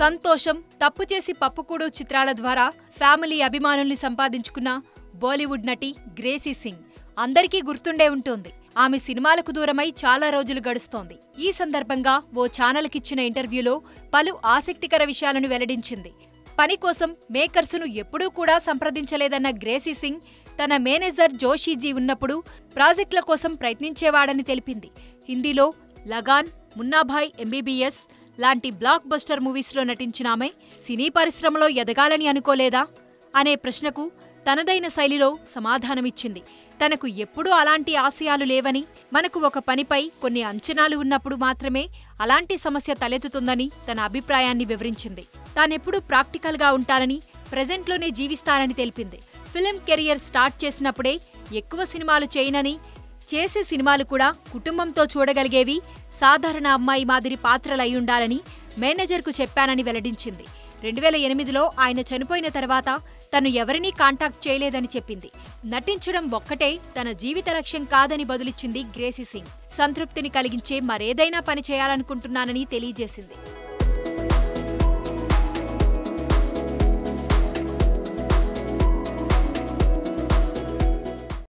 సంతోషం తప్పు చేసి పప్పుకూడు చిత్రాల ద్వారా ఫ్యామిలీ అభిమానుల్ని సంపాదించుకున్న బాలీవుడ్ నటి గ్రేసీ సింగ్ అందరికీ గుర్తుండే ఉంటుంది ఆమె సినిమాలకు దూరమై చాలా రోజులు గడుస్తోంది ఈ సందర్భంగా ఓ ఛానల్కిచ్చిన ఇంటర్వ్యూలో పలు ఆసక్తికర విషయాలను వెల్లడించింది పని కోసం మేకర్సును ఎప్పుడూ కూడా సంప్రదించలేదన్న గ్రేసీ సింగ్ తన మేనేజర్ జోషీజీ ఉన్నప్పుడు ప్రాజెక్టుల కోసం ప్రయత్నించేవాడని తెలిపింది హిందీలో లగాన్ మున్నాభాయ్ ఎంబీబీఎస్ లాంటి బ్లాక్ బస్టర్ మూవీస్లో నటించిన ఆమె సినీ పరిశ్రమలో ఎదగాలని అనుకోలేదా అనే ప్రశ్నకు తనదైన శైలిలో సమాధానమిచ్చింది తనకు ఎప్పుడూ అలాంటి ఆశయాలు లేవని మనకు ఒక పనిపై కొన్ని అంచనాలు ఉన్నప్పుడు మాత్రమే అలాంటి సమస్య తలెత్తుతుందని తన అభిప్రాయాన్ని వివరించింది తానెప్పుడూ ప్రాక్టికల్గా ఉంటానని ప్రెజెంట్లోనే జీవిస్తానని తెలిపింది ఫిలిం కెరియర్ స్టార్ట్ చేసినప్పుడే ఎక్కువ సినిమాలు చేయనని చేసే సినిమాలు కూడా కుటుంబంతో చూడగలిగేవి సాధారణ అమ్మాయి మాదిరి పాత్రలయ్యుండాలని మేనేజర్కు చెప్పానని వెల్లడించింది రెండు వేల ఎనిమిదిలో ఆయన చనిపోయిన తర్వాత తను ఎవరినీ కాంటాక్ట్ చేయలేదని చెప్పింది నటించడం ఒక్కటే తన జీవిత లక్ష్యం కాదని బదులిచ్చింది గ్రేసీ సింగ్ సంతృప్తిని కలిగించే మరేదైనా పని చేయాలనుకుంటున్నానని తెలియజేసింది